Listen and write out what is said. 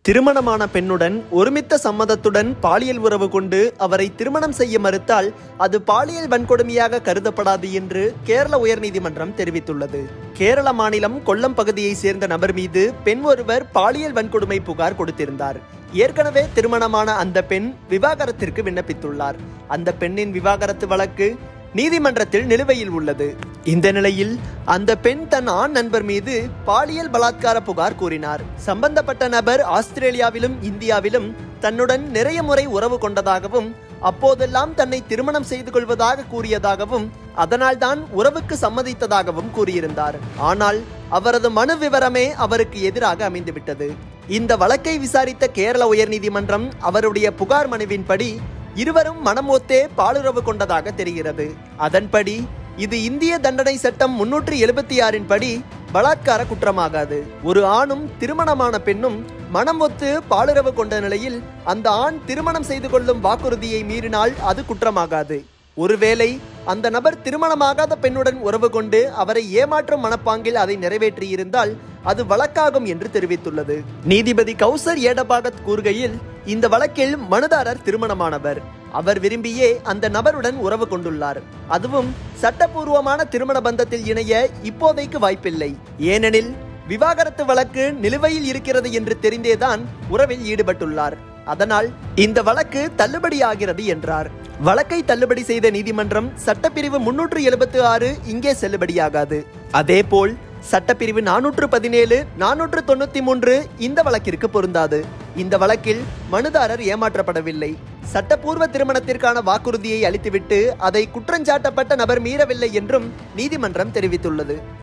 திருமணமான பெண்ணுடன் ஒருமித்த சம்மதத்துடன் பாலியல் உறவு கொண்டு அவரை திருமணம் செய்ய மறுத்தால் அது பாலியல் வன்கொடுமையாக கருதப்படாது என்று கேரள உயர்நீதிமன்றம் தெரிவித்துள்ளது கேரள மாநிலம் கொல்லம் பகுதியை சேர்ந்த நபர் மீது பெண் ஒருவர் பாலியல் வன்கொடுமை புகார் கொடுத்திருந்தார் ஏற்கனவே திருமணமான அந்த பெண் விவாகரத்திற்கு விண்ணப்பித்துள்ளார் அந்த பெண்ணின் விவாகரத்து வழக்கு நீதிமன்றத்தில் நிலுவையில் உள்ளது இந்த நிலையில் அந்த பெண் தன் ஆண் நண்பர் மீது பாலியல் பலாத்கார புகார் கூறினார் சம்பந்தப்பட்ட நபர் ஆஸ்திரேலியாவிலும் இந்தியாவிலும் தன்னுடன் நிறைய முறை உறவு கொண்டதாகவும் அப்போதெல்லாம் தன்னை திருமணம் செய்து கொள்வதாக கூறியதாகவும் அதனால்தான் உறவுக்கு சம்மதித்ததாகவும் கூறியிருந்தார் ஆனால் அவரது மனு விவரமே அவருக்கு எதிராக அமைந்துவிட்டது இந்த வழக்கை விசாரித்த கேரள உயர்நீதிமன்றம் அவருடைய புகார் மனுவின்படி இருவரும் மனமொத்தே பாலுறவு கொண்டதாக தெரிகிறது அதன்படி இது இந்திய தண்டனை சட்டம் முன்னூற்றி எழுபத்தி ஆறின் படி பலாத்கார குற்றமாகாது ஒரு ஆணும் திருமணமான பெண்ணும் மனம் ஒத்து பாலுறவு கொண்ட நிலையில் அந்த ஆண் திருமணம் செய்து கொள்ளும் வாக்குறுதியை மீறினால் அது குற்றமாகாது ஒருவேளை அந்த நபர் திருமணமாகாத பெண்ணுடன் உறவு கொண்டு அவரை ஏமாற்றும் மனப்பாங்கில் அதை நிறைவேற்றியிருந்தால் அது வழக்காகும் என்று தெரிவித்துள்ளது நீதிபதி கௌசர் ஏடபாகத் கூறுகையில் இந்த வழக்கில் மனுதாரர் திருமணமானவர் அவர் விரும்பியே அந்த நபருடன் உறவு கொண்டுள்ளார் அதுவும் சட்டபூர்வமான திருமண பந்தத்தில் இணைய இப்போதைக்கு வாய்ப்பில்லை ஏனெனில் விவாகரத்து வழக்கு நிலுவையில் இருக்கிறது என்று தெரிந்தேதான் உறவில் ஈடுபட்டுள்ளார் அதனால் இந்த வழக்கு தள்ளுபடியாகிறது என்றார் வழக்கை தள்ளுபடி செய்த நீதிமன்றம் சட்டப்பிரிவு முன்னூற்று எழுபத்து ஆறு இங்கே செல்லுபடியாகாது அதேபோல் சட்டப்பிரிவு நானூற்று பதினேழு நானூற்று தொண்ணூத்தி மூன்று இந்த வழக்கிற்கு பொருந்தாது இந்த வழக்கில் மனுதாரர் ஏமாற்றப்படவில்லை சட்டப்பூர்வ திருமணத்திற்கான வாக்குறுதியை அளித்துவிட்டு அதை குற்றஞ்சாட்டப்பட்ட நபர் மீறவில்லை என்றும் நீதிமன்றம் தெரிவித்துள்ளது